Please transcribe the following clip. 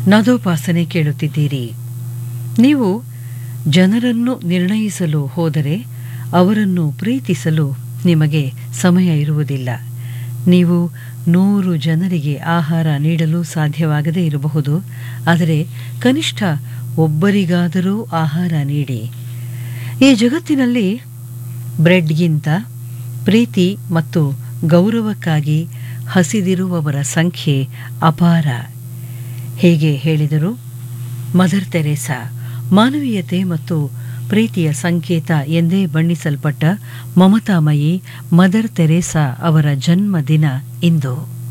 ನಾದೋಪಾಸನೆ ಕೇಳುತ್ತಿದ್ದೀರಿ ನೀವು ಜನರನ್ನು ನಿರ್ಣಯಿಸಲು ಹೋದರೆ ಅವರನ್ನು ಪ್ರೀತಿಸಲು ನಿಮಗೆ ಸಮಯ ಇರುವುದಿಲ್ಲ ನೀವು ನೂರು ಜನರಿಗೆ ಆಹಾರ ನೀಡಲು ಸಾಧ್ಯವಾಗದೇ ಇರಬಹುದು ಆದರೆ ಕನಿಷ್ಠ ಒಬ್ಬರಿಗಾದರೂ ಆಹಾರ ನೀಡಿ ಈ ಜಗತ್ತಿನಲ್ಲಿ ಬ್ರೆಡ್ಗಿಂತ ಪ್ರೀತಿ ಮತ್ತು ಗೌರವಕ್ಕಾಗಿ ಹಸಿದಿರುವವರ ಸಂಖ್ಯೆ ಅಪಾರ ಹೀಗೆ ಹೇಳಿದರು ಮದರ್ ತೆರೇಸಾ ಮಾನವೀಯತೆ ಮತ್ತು ಪ್ರೀತಿಯ ಸಂಕೇತ ಎಂದೇ ಬಣ್ಣಿಸಲ್ಪಟ್ಟ ಮಮತಾಮಯಿ ಮದರ್ ತೆರೇಸಾ ಅವರ ಜನ್ಮದಿನ ಇಂದು